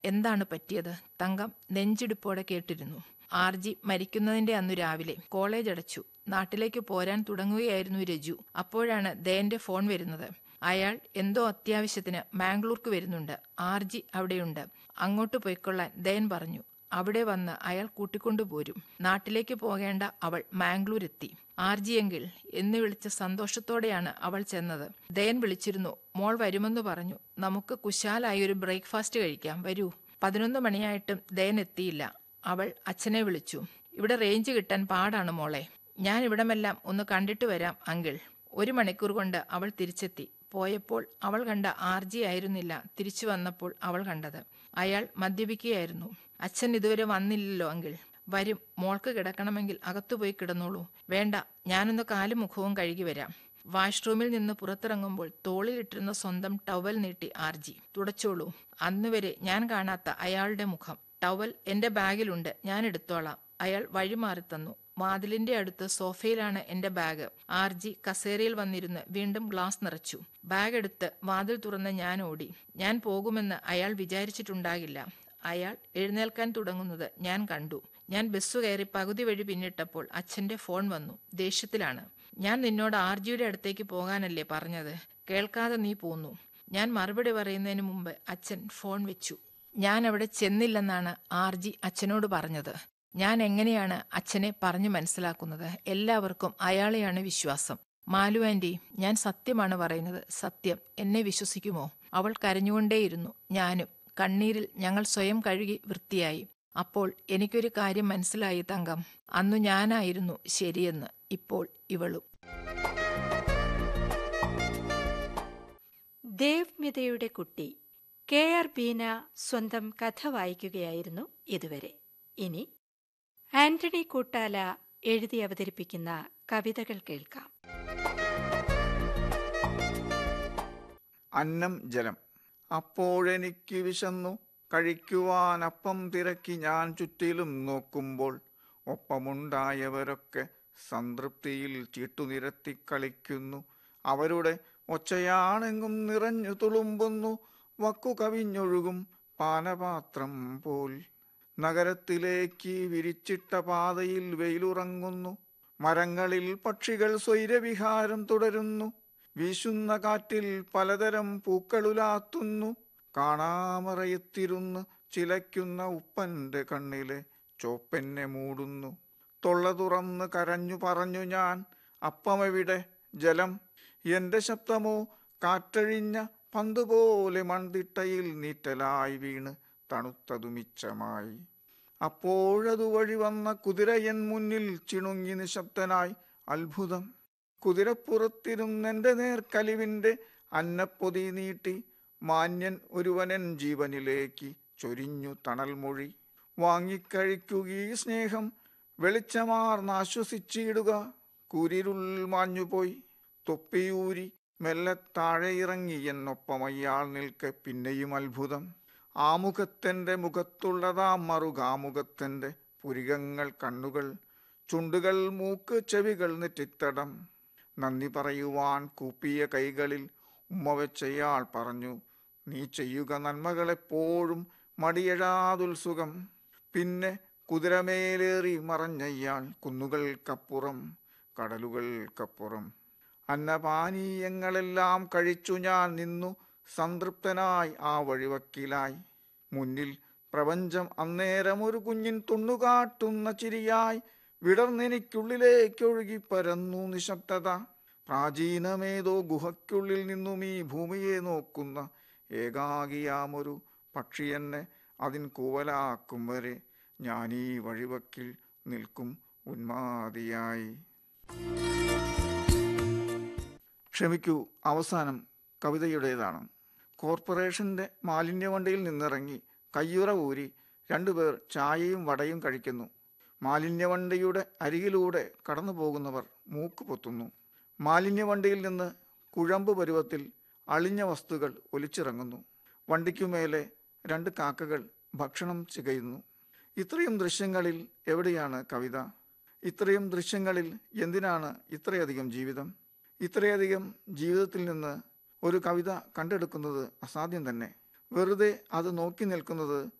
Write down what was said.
എന്താണ് പറ്റിയത് തങ്കം നെഞ്ചിടിപ്പോടെ കേട്ടിരുന്നു ആർജി മരിക്കുന്നതിന്റെ അന്നു രാവിലെ കോളേജ് അടച്ചു നാട്ടിലേക്ക് പോരാൻ തുടങ്ങുകയായിരുന്നു രജു അപ്പോഴാണ് ദയന്റെ ഫോൺ വരുന്നത് അയാൾ എന്തോ അത്യാവശ്യത്തിന് മാംഗ്ലൂർക്ക് വരുന്നുണ്ട് ആർജി അവിടെയുണ്ട് അങ്ങോട്ട് പോയിക്കൊള്ളാൻ ദയൻ പറഞ്ഞു അവിടെ വന്ന് അയാൾ കൂട്ടിക്കൊണ്ടുപോരും നാട്ടിലേക്ക് പോകേണ്ട അവൾ മാംഗ്ലൂർ എത്തി ആർജിയെങ്കിൽ എന്ന് വിളിച്ച സന്തോഷത്തോടെയാണ് അവൾ ചെന്നത് ദയൻ വിളിച്ചിരുന്നു മോൾ വരുമെന്ന് പറഞ്ഞു നമുക്ക് കുശാലായി ഒരു ബ്രേക്ക്ഫാസ്റ്റ് കഴിക്കാം വരൂ പതിനൊന്ന് മണിയായിട്ടും ദയൻ എത്തിയില്ല അവൾ അച്ഛനെ വിളിച്ചു ഇവിടെ റേഞ്ച് കിട്ടാൻ പാടാണ് മോളെ ഞാൻ ഇവിടമെല്ലാം ഒന്ന് കണ്ടിട്ട് വരാം അങ്കിൾ ഒരു മണിക്കൂർ കൊണ്ട് അവൾ തിരിച്ചെത്തി പോയപ്പോൾ അവൾ കണ്ട ആർജി ആയിരുന്നില്ല തിരിച്ചു വന്നപ്പോൾ അവൾ കണ്ടത് അയാൾ മദ്യപിക്കുകയായിരുന്നു അച്ഛൻ ഇതുവരെ വന്നില്ലല്ലോ അങ്കിൾ വരും മോൾക്ക് കിടക്കണമെങ്കിൽ അകത്തുപോയി കിടന്നോളൂ വേണ്ട ഞാനൊന്ന് കാലും മുഖവും കഴുകി വരാം വാഷ്റൂമിൽ നിന്ന് പുറത്തിറങ്ങുമ്പോൾ തോളിലിട്ടിരുന്ന സ്വന്തം ടവൽ നീട്ടി ആർജി തുടച്ചോളൂ അന്നുവരെ ഞാൻ കാണാത്ത അയാളുടെ മുഖം ടവൽ എന്റെ ബാഗിലുണ്ട് ഞാൻ എടുത്തോളാം അയാൾ വഴിമാറി തന്നു വാതിലിന്റെ അടുത്ത് സോഫയിലാണ് എന്റെ ബാഗ് ആർജി കസേരയിൽ വന്നിരുന്ന് വീണ്ടും ഗ്ലാസ് നിറച്ചു ബാഗ് എടുത്ത് വാതിൽ തുറന്ന് ഞാൻ ഓടി ഞാൻ പോകുമെന്ന് അയാൾ വിചാരിച്ചിട്ടുണ്ടാകില്ല അയാൾ എഴുന്നേൽക്കാൻ തുടങ്ങുന്നത് ഞാൻ കണ്ടു ഞാൻ ബസ് കയറി പകുതി വഴി പിന്നിട്ടപ്പോൾ അച്ഛന്റെ ഫോൺ വന്നു ദേഷ്യത്തിലാണ് ഞാൻ നിന്നോട് ആർജിയുടെ അടുത്തേക്ക് പോകാനല്ലേ പറഞ്ഞത് കേൾക്കാതെ നീ പോന്നു ഞാൻ മറുപടി പറയുന്നതിന് മുമ്പ് അച്ഛൻ ഫോൺ വെച്ചു ഞാൻ അവിടെ ചെന്നില്ലെന്നാണ് ആർജി അച്ഛനോട് പറഞ്ഞത് ഞാൻ എങ്ങനെയാണ് അച്ഛനെ പറഞ്ഞു മനസ്സിലാക്കുന്നത് എല്ലാവർക്കും അയാളെയാണ് വിശ്വാസം മാലു ആന്റി ഞാൻ സത്യമാണ് പറയുന്നത് സത്യം എന്നെ വിശ്വസിക്കുമോ അവൾ കരഞ്ഞുകൊണ്ടേയിരുന്നു ഞാനും കണ്ണീരിൽ ഞങ്ങൾ സ്വയം കഴുകി വൃത്തിയായി അപ്പോൾ എനിക്കൊരു കാര്യം മനസ്സിലായി തങ്കം അന്നു ഞാനായിരുന്നു ശരിയെന്ന് ഇപ്പോൾ ഇവളും ദേവ്മിതയുടെ കുട്ടി കെ ആർ ബീന സ്വന്തം കഥ വായിക്കുകയായിരുന്നു ഇതുവരെ ഇനി ആന്റണി കൂട്ടാല എഴുതി അവതരിപ്പിക്കുന്ന കവിതകൾ കേൾക്കാം അന്നം ജലം അപ്പോഴെനിക്ക് വിശന്നു കഴിക്കുവാൻ അപ്പം തിരക്കി ഞാൻ ചുറ്റിലും നോക്കുമ്പോൾ ഒപ്പമുണ്ടായവരൊക്കെ സംതൃപ്തിയിൽ ചീട്ടുനിരത്തി കളിക്കുന്നു അവരുടെ ഒച്ചയാണെങ്കും നിറഞ്ഞു തുളുമ്പുന്നു വക്കു കവിഞ്ഞൊഴുകും പാനപാത്രം പോൽ നഗരത്തിലേക്ക് വിരിച്ചിട്ട പാതയിൽ വെയിലുറങ്ങുന്നു മരങ്ങളിൽ പക്ഷികൾ സ്വൈരവിഹാരം തുടരുന്നു വീശുന്ന കാറ്റിൽ പലതരം പൂക്കളുലാത്തുന്നു കാണാമറയത്തിരുന്ന് ചിലയ്ക്കുന്ന ഉപ്പന്റെ കണ്ണിലെ ചോപ്പെന്നെ മൂടുന്നു തൊള്ള തുറന്ന് കരഞ്ഞു പറഞ്ഞു ഞാൻ അപ്പമെവിടെ ജലം എന്റെ ശബ്ദമോ കാറ്റഴിഞ്ഞ പന്തുപോലെ മൺതിട്ടയിൽ നീറ്റലായി വീണ് തണുത്തതുമിച്ചമായി അപ്പോഴതു വഴി വന്ന കുതിരയൻ മുന്നിൽ ചിണുങ്ങി നിശബ്ദനായി അത്ഭുതം കുതിരപ്പുറത്തിരുന്നെന്റെ നേർക്കലിവിന്റെ അന്നപ്പൊതി നീട്ടി മാന്യൻ ഒരുവനൻ ജീവനിലേക്ക് ചൊരിഞ്ഞു തണൽമൊഴി വാങ്ങിക്കഴിക്കുകീ സ്നേഹം വെളിച്ചമാർന്നാശ്വസിച്ചിടുക കൂരിരുൾ മാഞ്ഞുപോയി തൊപ്പിയൂരി മെല്ലെ താഴെ ഇറങ്ങി എന്നൊപ്പമയ്യാൾ നിൽക്കെ പിന്നെയും അത്ഭുതം ആമുഖത്തിന്റെ മുഖത്തുള്ളതാ മറുകാമുഖത്തിന്റെ പുരികങ്ങൾ കണ്ണുകൾ ചുണ്ടുകൾ മൂക്ക് ചെവികൾ നെറ്റിത്തടം നന്ദി പറയുവാൻ കൂപ്പിയ കൈകളിൽ ഉമ്മ വെച്ചയാൾ പറഞ്ഞു നീ ചെയ്യുക നന്മകളെപ്പോഴും മടിയഴാതുത്സുഖം പിന്നെ കുതിരമേലേറി മറഞ്ഞയ്യാൾ കുന്നുകൾക്കപ്പുറം കടലുകൾക്കപ്പുറം അന്നപാനീയങ്ങളെല്ലാം കഴിച്ചു ഞാൻ നിന്നു സംതൃപ്തനായി ആ വഴിവക്കിലായി മുന്നിൽ പ്രപഞ്ചം അന്നേരം ഒരു കുഞ്ഞിൻ തുണ്ണുകാട്ടുന്ന ചിരിയായി വിടർന്നെനിക്കുള്ളിലേക്കൊഴുകി പരന്നു നിശബ്ദത പ്രാചീനമേതോ ഗുഹയ്ക്കുള്ളിൽ നിന്നും ഈ ഭൂമിയെ നോക്കുന്ന ഏകാകിയാമൊരു പക്ഷിയെന്നെ അതിൻ കൂവലാക്കും വരെ ഞാനീ വഴിവക്കിൽ നിൽക്കും ഉന്മാതിയായി ക്ഷമിക്കൂ അവസാനം കവിതയുടേതാണ് കോർപ്പറേഷന്റെ മാലിന്യവണ്ടിയിൽ നിന്നിറങ്ങി കയ്യുറ ഊരി രണ്ടുപേർ ചായയും വടയും കഴിക്കുന്നു മാലിന്യവണ്ടിയുടെ അരികിലൂടെ കടന്നു പോകുന്നവർ മൂക്ക് പൊത്തുന്നു മാലിന്യവണ്ടിയിൽ നിന്ന് കുഴമ്പ് പരുവത്തിൽ അളിഞ്ഞ വസ്തുക്കൾ ഒലിച്ചിറങ്ങുന്നു വണ്ടിക്കുമേലെ രണ്ട് കാക്കകൾ ഭക്ഷണം ചികയുന്നു ഇത്രയും ദൃശ്യങ്ങളിൽ എവിടെയാണ് കവിത ഇത്രയും ദൃശ്യങ്ങളിൽ എന്തിനാണ് ഇത്രയധികം ജീവിതം ഇത്രയധികം ജീവിതത്തിൽ നിന്ന് ഒരു കവിത കണ്ടെടുക്കുന്നത് അസാധ്യം തന്നെ വെറുതെ അത് നോക്കി നിൽക്കുന്നത്